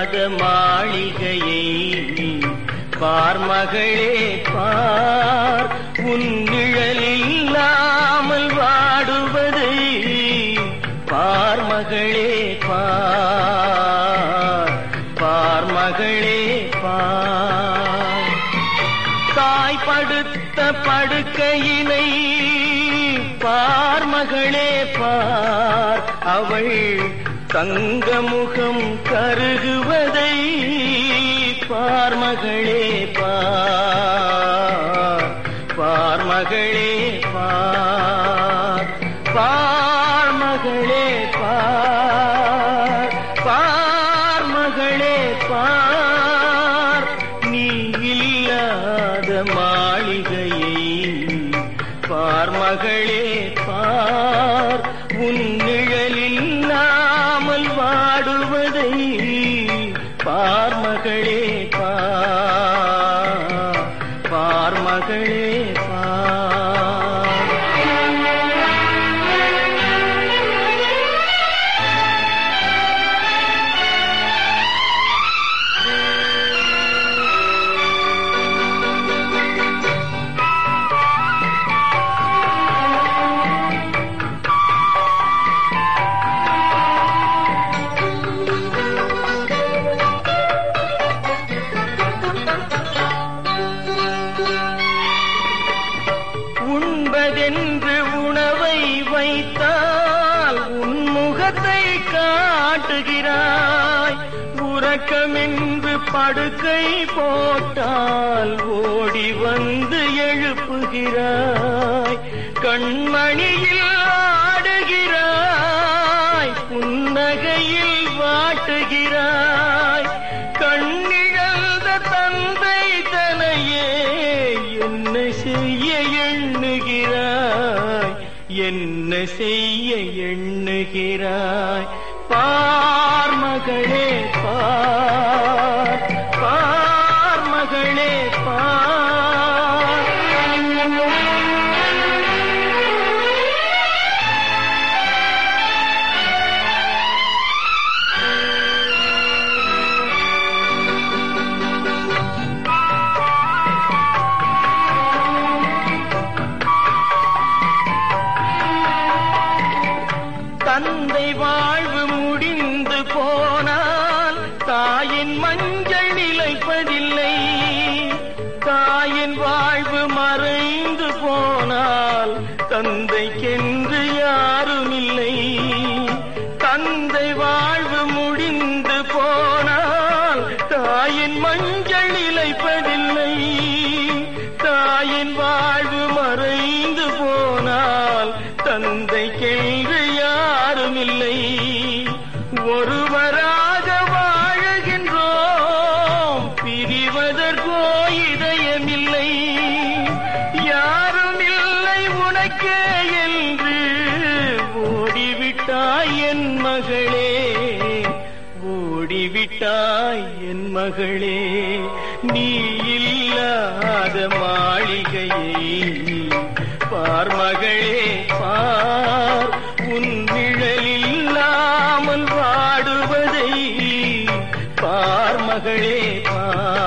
இல்லாத மாளிகையை பார்மகளே பார் உன் நிழல் இல்லாமல் வாடுவதை பார்மகளே பார் பார்மகளே பார் தாய் படுத்த படுக்கையினை பார்மகளே பார் அவள் தங்க முகம் கருகுவதை பார்மகளே பார் பார்மகளே பார் பார்மகளே பார் பார்மகளே பார் நீ இல்லாத மாளிகையை பார்மகளே பார் உன் நிழலில் இல்லாமல் வாடுவதை பார்மகளே பார் பார்மகளே பார் உண்பதென்று உணவை வைத்தால் உன் முகத்தை காட்டுகிறாய் உறக்கமென்று படுக்கை போட்டால் ஓடி வந்து எழுப்புகிறாய் கண்மணியில் ஆடுகிறாய் புன்னகையில் வாட்டுகிறாய் கண்ணிழந்த தந்தை தனையே என்ன செய்ய எண்ணுகிறாய் என்ன செய்ய எண்ணுகிறாய் பார் மகளே பார் பார் மகளே பார் தந்தை வாழ்வு முடிந்து போனால் தாயின் மஞ்சள் நிலைப்பதில்லை தாயின் வாழ்வு மறைந்து போனால் தந்தைக்கென்று யாரும் இல்லை தந்தை வாழ்வு முடிந்து போனால் தாயின் மஞ்சள் நிலைப்பதில்லை தாயின் வாழ்வு மறைந்து போனால் தந்தைக்கென்று யாரும் இல்லை ஒருவராக வாழுகின்றோம் பிரிவதற்கோ இதயமில்லை யாரும் இல்லை உனக்கே என்று ஓடிவிட்டாய் என் மகளே ஓடிவிட்டாய் என் மகளே நீ இல்லாத மாளிகையை பார் மகளே பார் உன் நிழலில் இல்லாமல் வாடுவதை பார் மகளே பார்